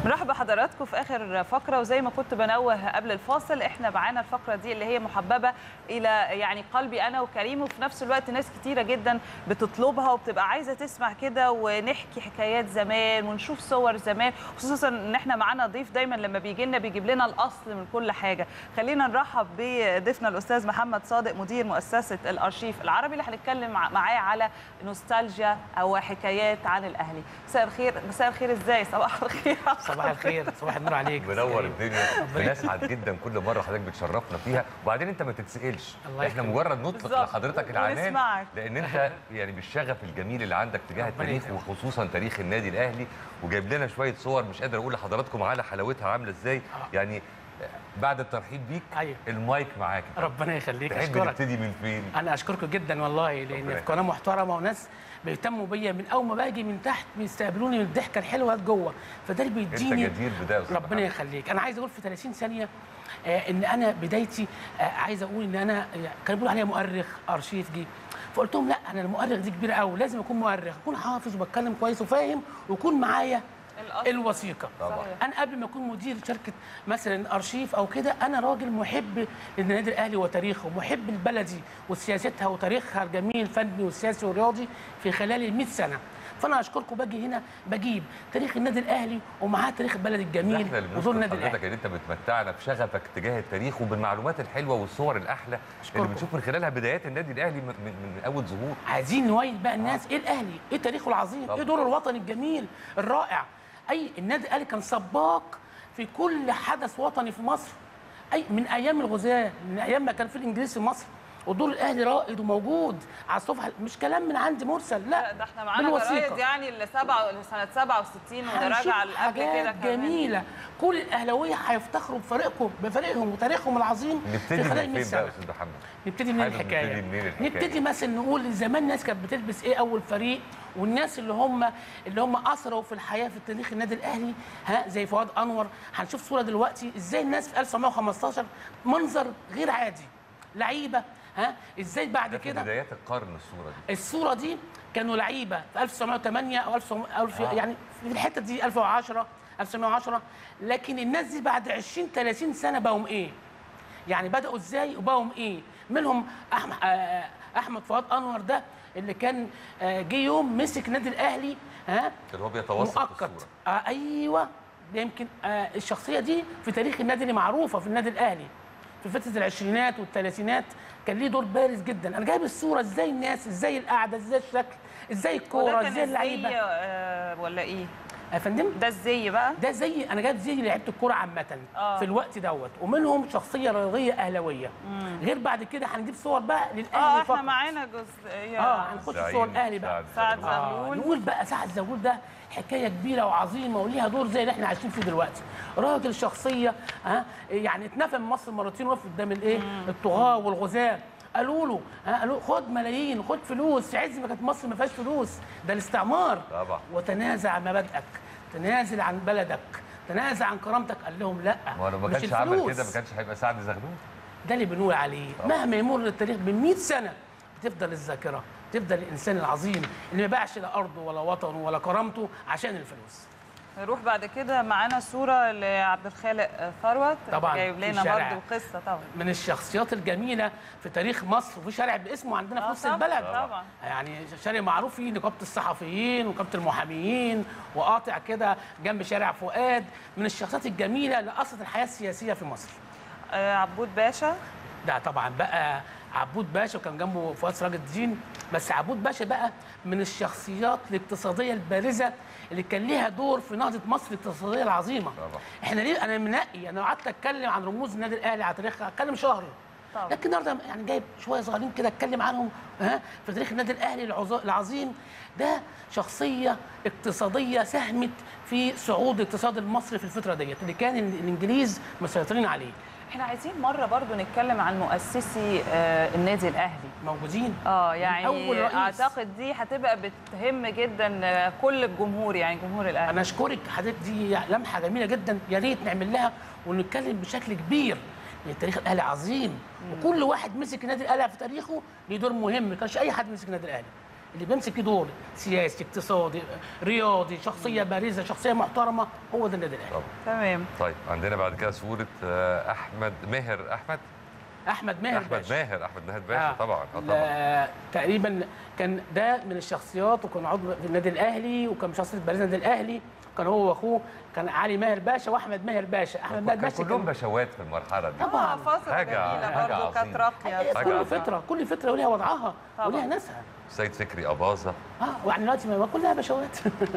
نرحب بحضراتكم في اخر فقره وزي ما كنت بنوه قبل الفاصل احنا معانا الفقره دي اللي هي محببه الى يعني قلبي انا وكريم وفي نفس الوقت ناس كتيره جدا بتطلبها وبتبقى عايزه تسمع كده ونحكي حكايات زمان ونشوف صور زمان خصوصا ان احنا معانا ضيف دايما لما بيجي لنا بيجيب لنا الاصل من كل حاجه خلينا نرحب بضيفنا الاستاذ محمد صادق مدير مؤسسه الارشيف العربي اللي هنتكلم معاه على نوستالجيا او حكايات عن الاهلي مساء الخير مساء الخير ازاي صباح الخير صباح الخير صباح النور عليك منور الدنيا بنسعد جدا كل مره حضرتك بتشرفنا فيها وبعدين انت ما تتسالش الله احنا يخليك. مجرد نطلق بالظبط. لحضرتك العنان ونسمعك. لان انت يعني بالشغف الجميل اللي عندك تجاه ربنا التاريخ يخليك. وخصوصا تاريخ النادي الاهلي وجايب لنا شويه صور مش قادر اقول لحضراتكم على حلاوتها عامله ازاي آه. يعني بعد الترحيب بيك أيوة. المايك معاك ربنا يخليك تحب اشكرك نبتدي من فين انا اشكركم جدا والله لان ربنا في قناه محترمه وناس بيهتموا بيا من اول ما باجي من تحت بيستقبلوني من الضحكه الحلوه جوه فده اللي انت بيديني جدير بده يا أستاذ ربنا محمد. يخليك انا عايز اقول في 30 ثانيه آه ان انا بدايتي آه عايز اقول ان انا آه، كانوا بيقولوا عليا مؤرخ ارشيف جي فقلت لهم لا انا المؤرخ دي كبيره قوي لازم اكون مؤرخ اكون حافظ وبتكلم كويس وفاهم ويكون معايا الأصل. الوثيقه طبعا صحيح. انا قبل ما اكون مدير شركه مثلا ارشيف او كده انا راجل محب للنادي الاهلي وتاريخه محب لبلدي وسياستها وتاريخها الجميل الفني والسياسي والرياضي في خلال ال 100 سنه فانا اشكركم باجي هنا بجيب تاريخ النادي الاهلي ومعاه تاريخ البلد الجميل احنا اللي ودور بنشكر النادي حضرتك الاهلي ان انت بتمتعنا بشغفك تجاه التاريخ وبالمعلومات الحلوه والصور الاحلى أشكركم. اللي بنشوف من خلالها بدايات النادي الاهلي من, من, من اول ظهور عايزين نوعي بقى الناس ايه الاهلي ايه تاريخه العظيم طبعا. ايه دوره الوطني الجميل الرائع اي النادي الاهلي كان سباق في كل حدث وطني في مصر اي من ايام الغزاة من ايام ما كان في الانجليز في مصر ودور الاهلي رائد وموجود على الصفحه مش كلام من عندي مرسل لا ده احنا معانا بالوثيقة. جرايد يعني اللي سبعة سنه 67 هنشوف ونراجع اللي قبل كده حاجات كمان جميله كل الاهلاويه هيفتخروا بفريقهم بفريقهم وتاريخهم العظيم نبتدي في خلال من 100 فين بقى سنه يا استاذ محمد نبتدي من حابب الحكايه نبتدي منين الحكاية؟ نبتدي مثلا نقول زمان الناس كانت بتلبس ايه اول فريق والناس اللي هم اللي هم اثروا في الحياه في تاريخ النادي الاهلي ها زي فؤاد انور هنشوف صوره دلوقتي ازاي الناس في 1915 منظر غير عادي لعيبه ها ازاي بعد ده في كده بدايات القرن الصوره دي الصوره دي كانوا لعيبه في 1908 او 1900 ألف آه. يعني في الحته دي 1010 1910 لكن الناس دي بعد 20 30 سنه بقوا ايه؟ يعني بداوا ازاي وبقوا ايه؟ منهم احمد آه، احمد فؤاد انور ده اللي كان آه، جه يوم مسك النادي الاهلي ها اللي هو بيتوسط في مؤقت الصوره آه ايوه ده يمكن آه الشخصيه دي في تاريخ النادي اللي معروفه في النادي الاهلي في فتره العشرينات والثلاثينات كان ليه دور بارز جدا انا جايب الصوره ازاي الناس ازاي القعده ازاي الشكل ازاي وده الكوره كان ازاي اللعيبه الزي، آه، ولا ايه يا فندم ده الزي بقى ده زي انا جايب زي لعيبه الكوره عامه آه. في الوقت دوت ومنهم شخصيه رياضيه اهلاويه غير بعد كده هنجيب صور بقى اه للاهلي احنا فقط معانا جزء اه هنخش زعيم صور الاهلي بقى سعد زغلول. آه زغلول نقول بقى سعد زغلول ده حكايه كبيره وعظيمه وليها دور زي اللي احنا عايشين فيه دلوقتي راجل شخصيه ها يعني اتنفى من مصر مرتين وقف قدام الايه الطغاه والغزاه قالوا له ها قالوا له خد ملايين خد فلوس في عز ما كانت مصر ما فيهاش فلوس ده الاستعمار طبعا. وتنازع مبادئك تنازل عن بلدك تنازل عن كرامتك قال لهم لا ما هو لو ما مش كانش عمل الفلوس. كده ما كانش هيبقى سعد زغلول ده اللي بنقول عليه مهما يمر التاريخ ب 100 سنه بتفضل الذاكره تفضل الانسان العظيم اللي ما باعش لا ارضه ولا وطنه ولا كرامته عشان الفلوس نروح بعد كده معانا صوره لعبد الخالق ثروت طبعاً، جايب في لنا شارع. برضه قصه طبعا من الشخصيات الجميله في تاريخ مصر وفي شارع باسمه عندنا في آه نص طبعاً، البلد طبعاً. يعني شارع معروف فيه نقابه الصحفيين ونقابه المحاميين وقاطع كده جنب شارع فؤاد من الشخصيات الجميله اللي اثرت الحياه السياسيه في مصر آه عبود باشا ده طبعا بقى عبود باشا وكان جنبه فؤاد سراج الدين بس عبود باشا بقى من الشخصيات الاقتصاديه البارزه اللي كان ليها دور في نهضه مصر الاقتصاديه العظيمه طبعا. احنا ليه انا منقي انا لو قعدت اتكلم عن رموز النادي الاهلي على تاريخها اتكلم شهر طبعا. لكن النهارده يعني جايب شويه صغيرين كده اتكلم عنهم ها في تاريخ النادي الاهلي العظ- العظيم ده شخصيه اقتصاديه ساهمت في صعود الاقتصاد المصري في الفتره ديت اللي كان الانجليز مسيطرين عليه احنا عايزين مره برضو نتكلم عن مؤسسي آه النادي الاهلي موجودين اه من يعني أول رئيس. اعتقد دي هتبقى بتهم جدا آه، كل الجمهور يعني جمهور الاهلي انا اشكرك حضرتك دي لمحه جميله جدا يا ريت نعمل لها ونتكلم بشكل كبير لان تاريخ الاهلي عظيم وكل واحد مسك النادي الاهلي في تاريخه ليه دور مهم ما كانش اي حد مسك النادي الاهلي اللي بيمسك فيه دور سياسي اقتصادي رياضي شخصيه بارزه شخصيه محترمه هو ده النادي الاهلي طبعا تمام طيب عندنا بعد كده صوره آه، احمد ماهر احمد احمد ماهر احمد باشا. ماهر احمد ماهر باشا آه. طبعا اه طبعا لا، تقريبا كان ده من الشخصيات وكان عضو في النادي الاهلي وكان شخصيه بارزه النادي الاهلي كان هو واخوه كان علي ماهر باشا واحمد ماهر باشا احمد ماهر كان باشا كلهم كان بشوات في المرحله دي طبعاً. آه، فتره حاجة- جميله حاجة برضه كانت عظيمة. راقيه حاجة كل عظيمة. فتره كل فتره وليها وضعها طبعاً. وليها ناسها سيد فكري اباظه اه ويعني دلوقتي ما كلها بشوات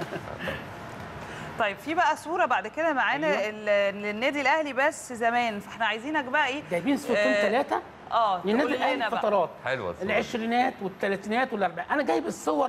طيب في بقى صوره بعد كده معانا أيوة. ال- للنادي الاهلي بس زمان فاحنا عايزينك بقى ايه جايبين صورتين آه، ثلاثه اه للنادي تقول الاهلي لنا بقى. فترات حلوه الصورة دي. العشرينات والثلاثينات والاربعينات انا جايب الصور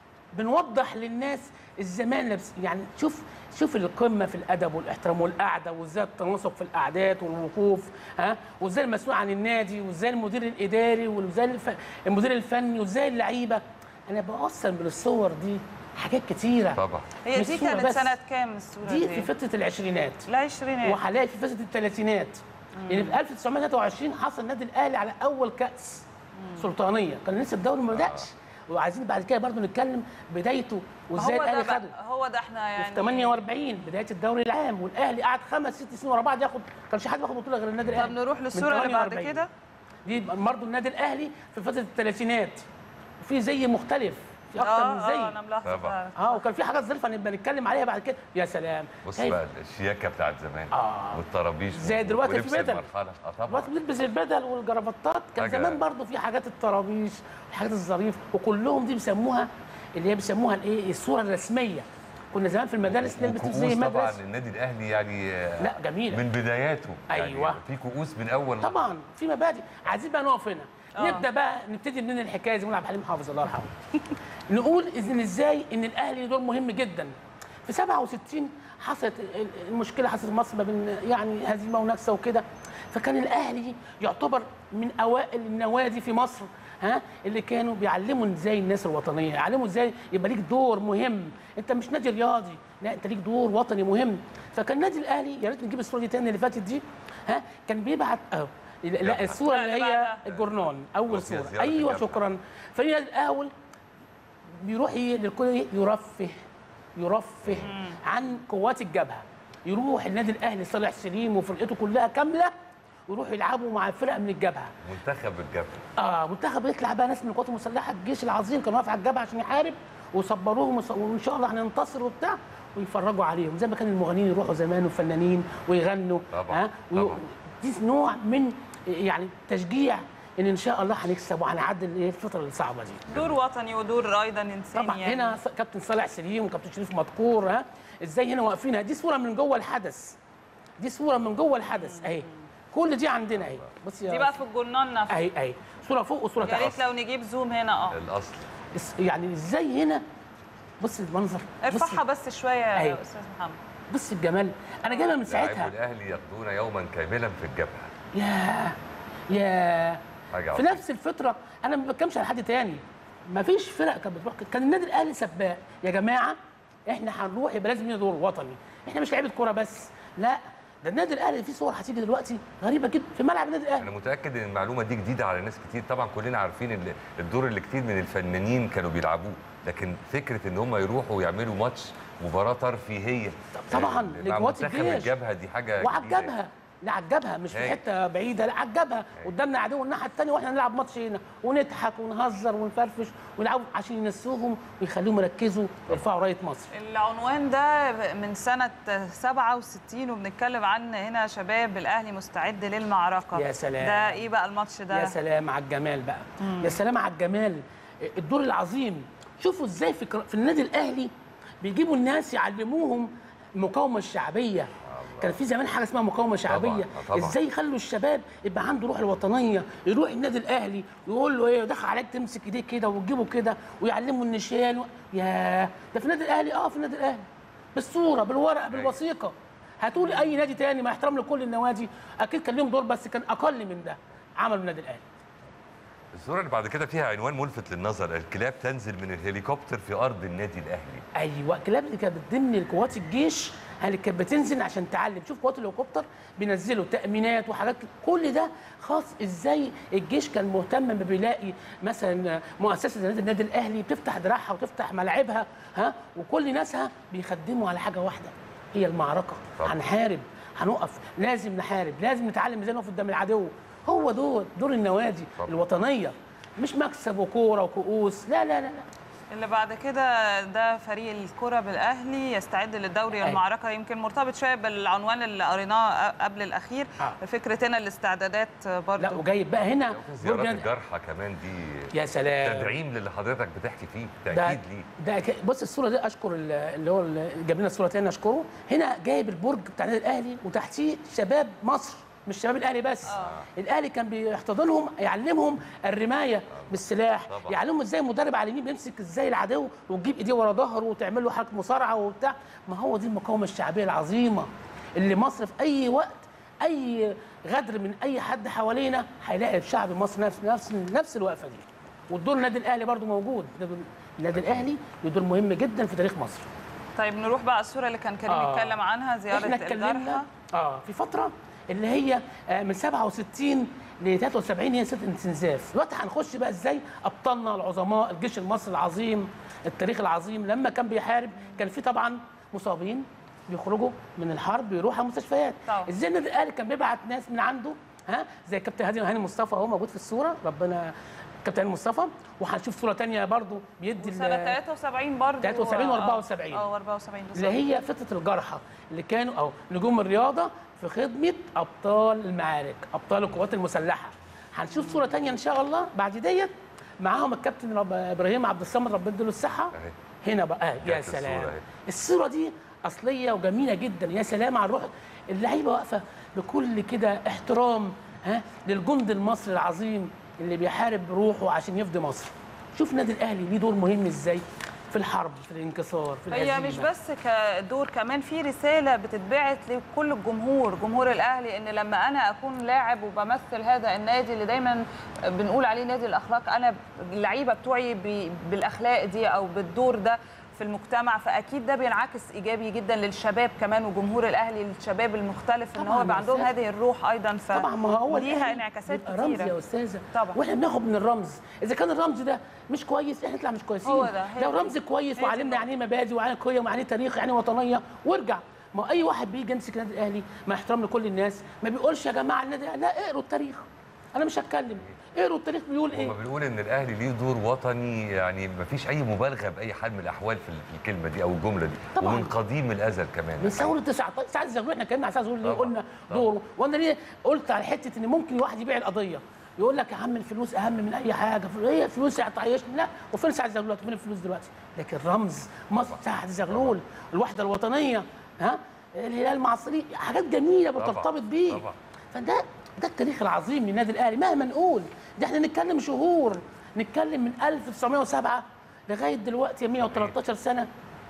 بنوضح للناس الزمان لبس يعني شوف شوف القمه في الادب والاحترام والقعده وازاي التناسق في القعدات والوقوف ها وازاي المسؤول عن النادي وازاي المدير الاداري وازاي الف... المدير الفني وازاي اللعيبه انا بوصل من الصور دي حاجات كتيره طبعا هي مش دي صورة كانت بس. سنه كام الصوره دي؟ دي في فتره العشرينات لا عشرينات وهلاقي في فتره الثلاثينات يعني في 1923 حصل النادي الاهلي على اول كاس سلطانيه كان لسه الدوري ما بداش وعايزين بعد كده برضه نتكلم بدايته وازاي هو ده الاهلي خده بقى هو ده احنا يعني في 48 بدايه الدوري العام والاهلي قعد خمس ست سنين ورا بعض ياخد كانش حد بياخد بطوله غير النادي طب الاهلي نروح من للصوره اللي بعد 48. كده دي برضه النادي الاهلي في فتره الثلاثينات في زي مختلف في اكتر من اه زي اه انا ملاحظه طبعاً. فعلا. اه وكان في حاجات ظريفه نبقى نتكلم عليها بعد كده يا سلام بص كيف- بقى الشياكه بتاعت زمان آه. والطرابيش زي دلوقتي في ولبس بدل. المرحله اه طبعا دلوقتي بنلبس البدل والجرافطات كان حاجة- زمان برضو في حاجات الطرابيش الحاجات الظريفه وكلهم دي بيسموها اللي هي بيسموها الايه الصوره الرسميه كنا زمان في المدارس نلبس لبس زي وكؤوس طبعا المدرسه النادي الاهلي يعني آه، لا جميله من بداياته أيوة. يعني في كؤوس من اول طبعا في مبادئ عايزين بقى نقف هنا آه. نبدا بقى نبتدي من الحكايه زي ما عبد الحليم حافظ الله يرحمه نقول اذن ازاي ان الاهلي دور مهم جدا في 67 حصلت ال- المشكله حصلت في مصر ما بين يعني هزيمه ونكسه وكده فكان الاهلي يعتبر من اوائل النوادي في مصر ها اللي كانوا بيعلموا ازاي الناس الوطنيه يعلموا ازاي يبقى ليك دور مهم انت مش نادي رياضي لا انت ليك دور وطني مهم فكان النادي الاهلي يا ريت نجيب الصوره دي تاني اللي فاتت دي ها كان بيبعت اه لا الصوره لا، اللي اللي هي بعدها. الجورنان اول وفيها صوره زيارة ايوه الجبهة. شكرا فريق الاول بيروح ي- للكل يرفه يرفه عن قوات الجبهه يروح النادي الاهلي صالح سليم وفرقته كلها كامله ويروحوا يلعبوا مع فرق من الجبهه منتخب الجبهه اه منتخب يطلع بقى ناس من القوات المسلحه الجيش العظيم كان واقف على الجبهه عشان يحارب وصبروهم وص- وان شاء الله هننتصر وبتاع ويفرجوا عليهم زي ما كان المغنيين يروحوا زمان والفنانين ويغنوا طبعاً، ها وي- طبعاً. دي نوع من يعني تشجيع ان ان شاء الله هنكسب وهنعدي ايه الفتره الصعبه دي دور وطني ودور ايضا انساني طبعا يعني. هنا س- كابتن صالح سليم وكابتن شريف مدكور ها ازاي هنا واقفين دي صوره من جوه الحدث دي صوره من جوه الحدث اهي كل دي عندنا اهي بص يا دي بقى في الجورنال نفسه اهي اهي صوره فوق وصوره يا تحت ريت لو نجيب زوم هنا اه الاصل اس- يعني ازاي هنا بص المنظر ارفعها بص, بس شويه يا أيوة. استاذ محمد بص الجمال انا جايبها من لاعبو ساعتها الاهلي يقضون يوما كاملا في الجبهه يا يا حاجه في عظيمة. نفس الفتره انا ما بتكلمش على حد تاني ما فيش فرق كانت بتروح كان النادي الاهلي سباق يا جماعه احنا هنروح يبقى لازم لنا دور وطني احنا مش لعيبه كوره بس لا ده النادي الاهلي في صور هتيجي دلوقتي غريبه جدا في ملعب النادي الاهلي انا متاكد ان المعلومه دي جديده على ناس كتير طبعا كلنا عارفين ال- الدور اللي كتير من الفنانين كانوا بيلعبوه لكن فكره ان هم يروحوا ويعملوا ماتش مباراه ترفيهيه طبعاً، آه، مع لجوات منتخب الجيش. الجبهه دي حاجه وعلى جديدة. الجبهه لا على الجبهه مش في هاي. حته بعيده لا على الجبهه قدامنا عدو الناحيه الثانيه واحنا نلعب ماتش هنا ونضحك ونهزر ونفرفش ونلعبوا عشان ينسوهم ويخليهم يركزوا ويرفعوا رايه مصر العنوان ده من سنة 67 وبنتكلم عن هنا شباب الأهلي مستعد للمعركة يا سلام. ده إيه بقى الماتش ده؟ يا سلام على الجمال بقى يا سلام على الجمال الدور العظيم شوفوا ازاي في, كر- في النادي الاهلي بيجيبوا الناس يعلموهم المقاومه الشعبيه كان في زمان حاجه اسمها مقاومه شعبيه آه طبعاً. ازاي يخلوا الشباب يبقى عنده روح الوطنيه يروح النادي الاهلي ويقول له ايه دخل عليك تمسك ايديك كده وتجيبه كده ويعلمه النشان و... يا ده في النادي الاهلي اه في النادي الاهلي بالصوره بالورقه بالوثيقه هتقول اي نادي تاني مع احترام لكل النوادي اكيد كان لهم دور بس كان اقل من ده عملوا النادي الاهلي الصوره اللي بعد كده فيها عنوان ملفت للنظر الكلاب تنزل من الهليكوبتر في ارض النادي الاهلي ايوه الكلاب اللي كانت ضمن قوات الجيش اللي كانت بتنزل عشان تعلم شوف قوات الهليكوبتر بينزلوا تامينات وحاجات كل ده خاص ازاي الجيش كان مهتم ما بيلاقي مثلا مؤسسه زي النادي الاهلي بتفتح دراعها وتفتح ملاعبها ها وكل ناسها بيخدموا على حاجه واحده هي المعركه طبعا. هنحارب هنقف لازم نحارب لازم نتعلم ازاي نقف قدام العدو هو دور دور النوادي طبعا. الوطنيه مش مكسب وكوره وكؤوس لا لا لا, لا. اللي بعد كده ده فريق الكرة بالأهلي يستعد للدوري أيوة. المعركة يمكن مرتبط شوية بالعنوان اللي قريناه قبل الأخير آه. فكرة هنا الاستعدادات لا برضو وجايب بقى هنا وفي زيارات برج- الجرحى كمان دي يا سلام تدعيم للي حضرتك بتحكي فيه ده تاكيد ليه ده ك- بص الصوره دي اشكر ال- اللي هو اللي جاب لنا الصوره تاني اشكره هنا جايب البرج بتاع النادي الاهلي وتحتيه شباب مصر مش شباب الاهلي بس آه. الاهلي كان بيحتضنهم يعلمهم الرمايه بالسلاح طبعا. يعلمهم ازاي المدرب على اليمين بيمسك ازاي العدو وتجيب ايديه ورا ظهره وتعمل له حركه مصارعه وبتاع ما هو دي المقاومه الشعبيه العظيمه اللي مصر في اي وقت اي غدر من اي حد حوالينا هيلاقي الشعب المصري نفس نفس نفس الوقفه دي والدور النادي الاهلي برضو موجود النادي الاهلي له دور مهم جدا في تاريخ مصر طيب نروح بقى الصورة اللي كان كريم آه. يتكلم عنها زيارة احنا الجرحى اتكلمنا اه في فتره اللي هي آه، من 67 ل 73 هي سنه استنزاف دلوقتي هنخش بقى ازاي ابطالنا العظماء الجيش المصري العظيم التاريخ العظيم لما كان بيحارب كان في طبعا مصابين بيخرجوا من الحرب بيروحوا المستشفيات طبعا. ازاي النادي الاهلي كان بيبعت ناس من عنده ها زي كابتن هادي هاني مصطفى اهو موجود في الصوره ربنا كابتن هاني مصطفى وهنشوف صوره تانية برضو بيدي سنة ال- 73 برضو 73 و آه. 74. اه 74 بالظبط. اللي هي فتره الجرحى اللي كانوا او نجوم الرياضه في خدمه ابطال المعارك ابطال القوات المسلحه هنشوف صوره تانية ان شاء الله بعد ديت معاهم الكابتن رب ابراهيم عبد الصمد ربنا يديله الصحه أهي. هنا بقى يا جات الصورة سلام أهي. الصوره دي اصليه وجميله جدا يا سلام على الروح اللعيبه واقفه بكل كده احترام ها للجند المصري العظيم اللي بيحارب بروحه عشان يفدي مصر شوف النادي الاهلي ليه دور مهم ازاي في الحرب في الانكسار في هي الهزيمه مش بس كدور كمان في رساله بتتبعت لكل الجمهور جمهور الاهلي ان لما انا اكون لاعب وبمثل هذا النادي اللي دايما بنقول عليه نادي الاخلاق انا اللعيبه بتوعي ب- بالاخلاق دي او بالدور ده في المجتمع فاكيد ده بينعكس ايجابي جدا للشباب كمان وجمهور الاهلي الشباب المختلف ان طبعاً هو يبقى يا عندهم أستاذ. هذه الروح ايضا ف طبعا ما هو ليها الأهلي انعكاسات بيبقى رمز يا كتيره استاذه طبعاً. واحنا بناخد من الرمز اذا كان الرمز ده مش كويس احنا نطلع مش كويسين هو ده، هي لو دي. رمز كويس هي دي وعلمنا النقطة. يعني ايه مبادئ وعلمنا قيم وعليه تاريخ يعني وطنيه وارجع ما اي واحد بيجي يمسك النادي الاهلي مع احترام لكل الناس ما بيقولش يا جماعه النادي الأهلي. لا اقروا التاريخ انا مش هتكلم اقروا التاريخ بيقول ايه هما بنقول ان الاهلي ليه دور وطني يعني ما فيش اي مبالغه باي حال من الاحوال في في الكلمه دي او الجمله دي طبعاً. ومن قديم الازل كمان من ثوره 19 سعد الزغلول احنا اتكلمنا على سعد الزغلول ليه طبعاً. قلنا طبعاً. دوره وانا ليه قلت على حته ان ممكن واحد يبيع القضيه يقول لك يا عم الفلوس اهم من اي حاجه هي فلوس هتعيشني لا وفين سعد الزغلول فين الفلوس دلوقتي لكن رمز مصر سعد الزغلول الوحده الوطنيه ها الهلال المعصري حاجات جميله طبعاً. بترتبط بيه طبعاً. فده ده التاريخ العظيم للنادي الاهلي مهما نقول ده احنا نتكلم شهور نتكلم من 1907 لغايه دلوقتي 113 سنه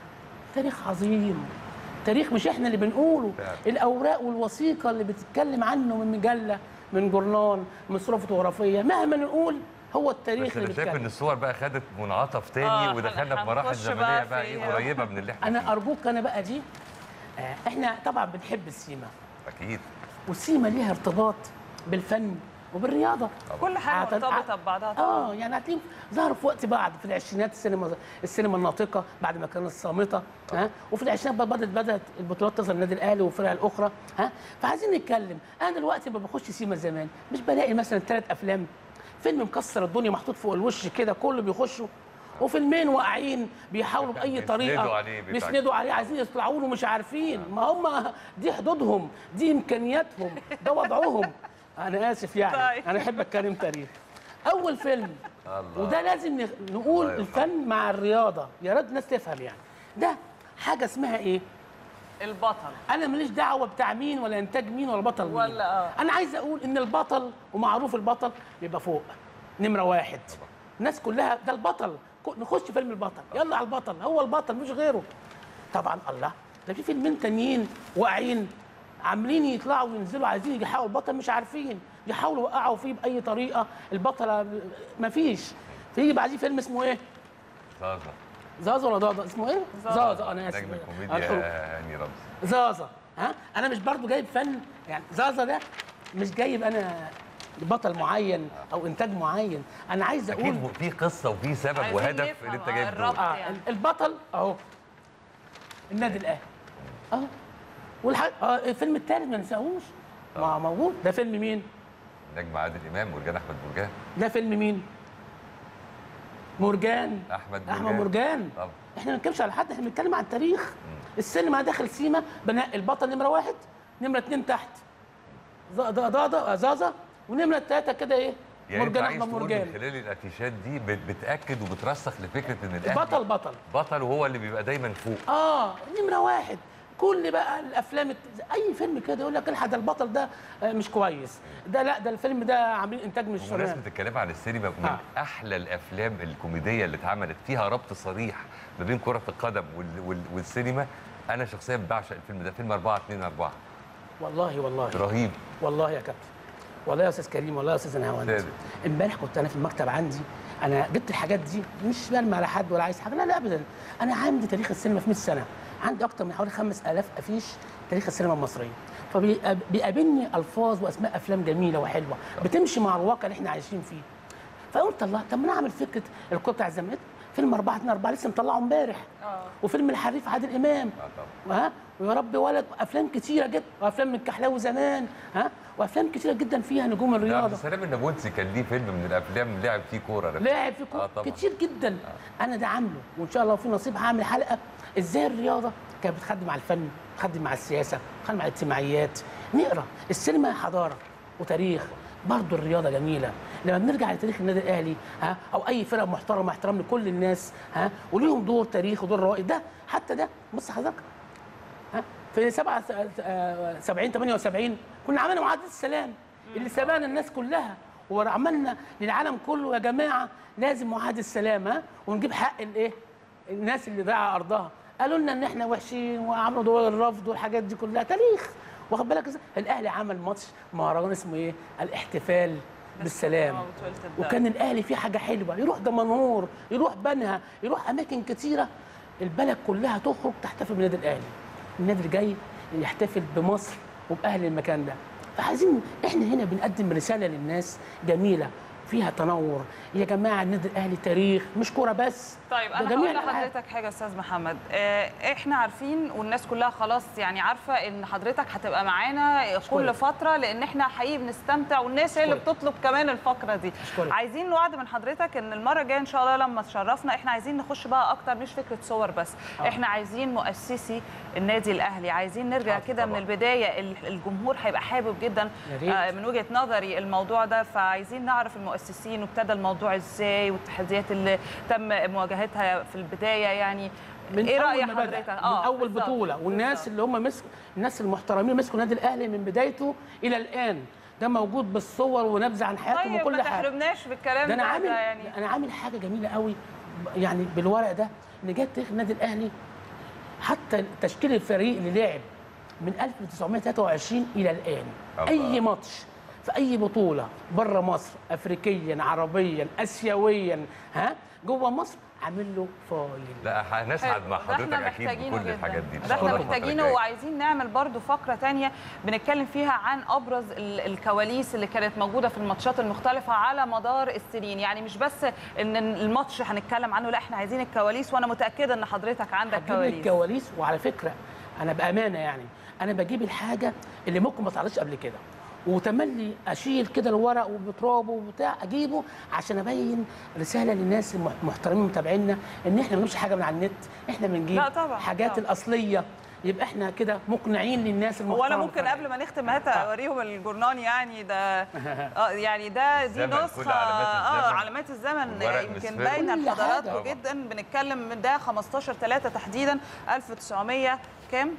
تاريخ عظيم تاريخ مش احنا اللي بنقوله فعلا. الاوراق والوثيقه اللي بتتكلم عنه من مجله من جورنال من صوره فوتوغرافيه مهما نقول هو التاريخ بس اللي انا شايف ان بيتكلم الصور بقى خدت منعطف تاني آه، ودخلنا في هن- مراحل هنخش زمنيه بقى بقى في- ايه قريبه من اللي احنا انا فيه. ارجوك انا بقى دي آه، احنا طبعا بنحب السيما اكيد والسيما ليها ارتباط بالفن وبالرياضه كل حاجه أعتقد- مرتبطه ببعضها طبعاً. اه يعني هتلاقيهم ظهروا في وقت بعد في العشرينات السينما السينما الناطقه بعد ما كانت صامته ها وفي العشرينات بقى بدات بدات البطولات تظهر النادي الاهلي والفرق الاخرى ها فعايزين نتكلم انا دلوقتي لما بخش سينما زمان مش بلاقي مثلا ثلاث افلام فيلم مكسر الدنيا محطوط فوق الوش كده كله بيخشوا وفيلمين واقعين بيحاولوا باي بيسندوا طريقه عليه بتاع- بيسندوا عليه عايزين يطلعوا له مش عارفين ما هم دي حدودهم دي امكانياتهم ده وضعهم انا اسف يعني طيب. انا احب اتكلم تاريخ اول فيلم الله. وده لازم ن- نقول الله يرحمه. الفن مع الرياضه يا ريت الناس تفهم يعني ده حاجه اسمها ايه البطل انا ماليش دعوه بتاع مين ولا انتاج مين ولا بطل مين ولا آه. انا عايز اقول ان البطل ومعروف البطل بيبقى فوق نمره واحد الناس كلها ده البطل ك- نخش فيلم البطل يلا على البطل هو البطل مش غيره طبعا الله ده في فيلمين تانيين واقعين عاملين يطلعوا وينزلوا عايزين يحققوا البطل مش عارفين يحاولوا يوقعوا فيه باي طريقه البطله ما فيش فيجي بعديه فيلم اسمه ايه زازا زازا ولا ضاضا اسمه ايه زازا. زازا انا اسف نجم الحروف. الكوميديا هاني رمزي زازا ها انا مش برضو جايب فن يعني زازا ده مش جايب انا بطل معين او انتاج معين انا عايز اقول اكيد في قصه وفي سبب عايزين وهدف نفهم اللي انت جايب الربط. دول آه يعني. البطل اهو النادي الاهلي اه والحاجة اه الفيلم الثالث ما ننساهوش ما موجود ده فيلم مين؟ نجم عادل امام مرجان احمد مرجان ده فيلم مين؟ مرجان احمد احمد مرجان طبعا احنا ما بنتكلمش على حد احنا بنتكلم عن التاريخ السينما داخل سيما بناء البطل نمره واحد نمره اتنين تحت ز- ض- ضاضة زازا ونمره التلاته كده ايه؟ يعني انت مرجان عايز احمد تقول من مرجان خلال الافيشات دي بت- بتاكد وبترسخ لفكره ان الاهلي بطل بطل بطل وهو اللي بيبقى دايما فوق اه نمره واحد كل بقى الافلام الت- اي فيلم كده يقول لك الحق ده البطل ده آه، مش كويس ده لا ده الفيلم ده عاملين انتاج مش تمام بمناسبه الكلام عن السينما من آه. احلى الافلام الكوميديه اللي اتعملت فيها ربط صريح ما بين كره القدم وال... وال... والسينما انا شخصيا بعشق الفيلم ده فيلم 4 2 4 والله والله رهيب والله يا كابتن والله يا استاذ كريم والله يا استاذ نهاوند صادق. امبارح كنت انا في المكتب عندي انا جبت الحاجات دي مش برمي على حد ولا عايز حاجه لا لا ابدا انا عندي تاريخ السينما في 100 سنه عندي اكتر من حوالي 5000 افيش تاريخ السينما المصريه فبيقابلني الفاظ واسماء افلام جميله وحلوه بتمشي مع الواقع اللي احنا عايشين فيه فقلت الله طب ما انا اعمل فكره الكوره بتاع الزمالك فيلم 4 2 4 لسه مطلعه امبارح اه وفيلم الحريف عادل امام اه طبعا ها ويا رب ولد افلام كتيره جدا وافلام من الكحلاوي زمان ها وافلام كتيره جدا فيها نجوم ده عبد الرياضه السلام النابلسي كان ليه فيلم من الافلام لعب فيه كوره أنا لاعب في آه كوره طبعاً. كتير جدا انا ده عامله وان شاء الله في نصيب هعمل حلقه ازاي الرياضه كانت بتخدم مع الفن بتخدم مع السياسه بتخدم مع الاجتماعيات نقرا السينما حضاره وتاريخ برضه الرياضه جميله لما بنرجع لتاريخ النادي الاهلي ها او اي فرقه محترمه احترام لكل الناس ها وليهم دور تاريخي ودور رائد ده حتى ده بص حضرتك ها في 7 70 78 كنا عملنا معاهده السلام اللي سبقنا الناس كلها وعملنا للعالم كله يا جماعه لازم معاهده السلام ها ونجيب حق الايه الناس اللي باع ارضها قالوا لنا ان احنا وحشين وعملوا دول الرفض والحاجات دي كلها تاريخ واخد بالك ازاي الاهلي عمل ماتش مهرجان اسمه ايه الاحتفال بالسلام آه، وطولة الدرب. وكان الاهلي فيه حاجه حلوه يروح دمنهور يروح بنها يروح اماكن كتيره البلد كلها تخرج تحتفل بالنادي الاهلي النادي الجاي يحتفل بمصر وباهل المكان ده فعايزين احنا هنا بنقدم رساله للناس جميله فيها تنور يا جماعه النادي الاهلي تاريخ مش كوره بس طيب ده انا جميع هقول الألعاب. لحضرتك حاجه يا استاذ محمد آه، احنا عارفين والناس كلها خلاص يعني عارفه ان حضرتك هتبقى معانا كل أشكرك. فتره لان احنا حقيقي بنستمتع والناس هي اللي أشكرك. بتطلب كمان الفقره دي أشكرك. عايزين نوعد من حضرتك ان المره الجايه ان شاء الله لما تشرفنا احنا عايزين نخش بقى اكتر مش فكره صور بس آه. احنا عايزين مؤسسي النادي الاهلي عايزين نرجع حاضر كده من طبعاً. البدايه ال- الجمهور هيبقى حابب جدا يا ريت. آه، من وجهه نظري الموضوع ده فعايزين نعرف المؤسسين وابتدى الموضوع ازاي والتحديات اللي تم مواجهتها في البدايه يعني من ايه أول راي ما بدأ، حضرتك من اول بالظبط، بطوله والناس بالظبط. اللي هم مسكوا الناس المحترمين مسكوا النادي الاهلي من بدايته الى الان ده موجود بالصور ونبذه عن حياتهم طيب وكل ما حاجه تحرمناش بالكلام ده انا عامل يعني انا عامل حاجه جميله قوي يعني بالورق ده ان جت تاريخ النادي الاهلي حتى تشكيل الفريق اللي لعب من 1923 الى الان الله. اي ماتش في اي بطوله بره مصر افريقيا عربيا اسيويا ها جوه مصر عامل له فايل لا هنسعد مع ده حضرتك احنا اكيد محتاجينه بكل جدا. الحاجات دي إن ده شاء احنا الله الفترة محتاجينه الجاية. وعايزين نعمل برضو فقره تانية بنتكلم فيها عن ابرز ال- الكواليس اللي كانت موجوده في الماتشات المختلفه على مدار السنين يعني مش بس ان الماتش هنتكلم عنه لا احنا عايزين الكواليس وانا متاكده ان حضرتك عندك هتجيب لي كواليس الكواليس وعلى فكره انا بامانه يعني انا بجيب الحاجه اللي ممكن ما اتعرضش قبل كده وتملي اشيل كده الورق وبترابه وبتاع اجيبه عشان ابين رساله للناس المح- المحترمين متابعينا ان احنا ما بنجيبش حاجه من على النت احنا بنجيب لا طبعاً، حاجات طبعاً. الاصليه يبقى احنا كده مقنعين للناس المحترمه هو انا ممكن المتابعين. قبل ما نختم هات اوريهم الجورنان يعني ده اه يعني ده دي الزمن، كل نسخه علامات اه الزمن. علامات الزمن والورق يمكن مصفر. باينه كل لحضراتكم حاجة. جدا بنتكلم من ده 15 3 تحديدا 1900 كام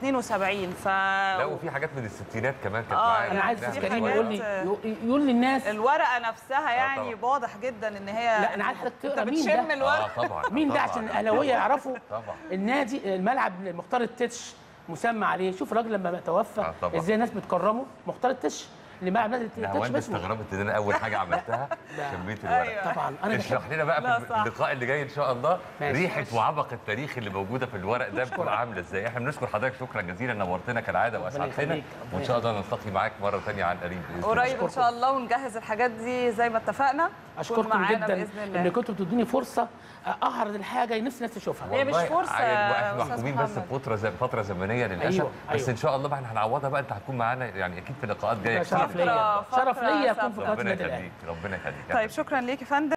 72 ف لا وفي حاجات من الستينات كمان كانت آه، معايا انا عايز لها استاذ في كريم شوية. يقول لي حاجات- يقول- يقول للناس الورقه نفسها يعني طبعاً. واضح جدا ان هي لا انا عايز حضرتك انت تقرا مين بتشم ده اه الورقه طبعا مين ده طبعاً. عشان الاهلاويه يعرفوا طبعا النادي الملعب مختار التتش مسمى عليه شوف الراجل لما توفى آه طبعا. ازاي الناس بتكرمه مختار التتش اللي مع النادي لا هو التاتش انت باسمه استغربت ان انا اول حاجه عملتها لا. شميت الورق أيوة. طبعا انا بحب اشرح لنا بقى لا في صح. اللقاء اللي جاي ان شاء الله ماشي. ريحه وعبق التاريخ اللي موجوده في الورق ده بتكون عامله ازاي احنا بنشكر حضرتك شكرا جزيلا نورتنا كالعاده واسعدتنا يخليك. وان شاء الله نلتقي معاك مره ثانيه عن قريب بإذن الله. قريب ان شاء الله ونجهز الحاجات دي زي ما اتفقنا تكون اشكركم معانا جدا باذن الله ان كنتوا بتدوني فرصه اعرض الحاجه نفسي الناس تشوفها هي مش والله فرصة عادي، يا احنا أستاذ محكومين بس محمد. بفتره زي فتره زمنيه للاسف أيوة، بس أيوة. ان شاء الله بقى احنا هنعوضها بقى انت هتكون معانا يعني اكيد في لقاءات جايه ده كتير شرف إن شاء الله. ليا فقرة- شرف ليا اكون في فقرة قناه ربنا النادي الاهلي يخليك ربنا يخليك طيب شكرا ليك يا فندم